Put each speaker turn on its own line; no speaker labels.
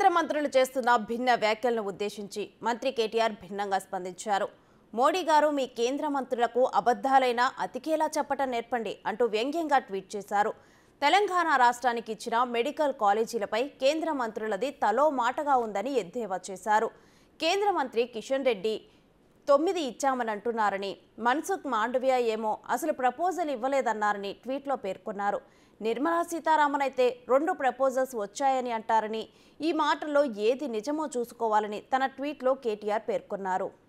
మంత్రులు చేస్తున్న భిన్న వ్యాఖ్యలను ఉద్దేశించి మంత్రి కేటీఆర్ భిన్నంగా స్పందించారు మోడీ గారు మీ కేంద్ర మంత్రులకు అబద్ధాలైనా అతికేలా చెప్పటం నేర్పండి అంటూ వ్యంగ్యంగా ట్వీట్ చేశారు తెలంగాణ రాష్ట్రానికి ఇచ్చిన మెడికల్ కాలేజీలపై కేంద్ర మంత్రులది తలో మాటగా ఉందని ఎద్దేవా చేశారు కేంద్ర మంత్రి కిషన్ రెడ్డి తొమ్మిది ఇచ్చామని అంటున్నారని మన్సుఖ్ మాండవియా ఏమో అసలు ప్రపోజల్ ఇవ్వలేదన్నారని ట్వీట్లో పేర్కొన్నారు నిర్మలా సీతారామన్ అయితే రెండు ప్రపోజల్స్ వచ్చాయని అంటారని ఈ మాటల్లో ఏది నిజమో చూసుకోవాలని తన ట్వీట్లో కేటీఆర్ పేర్కొన్నారు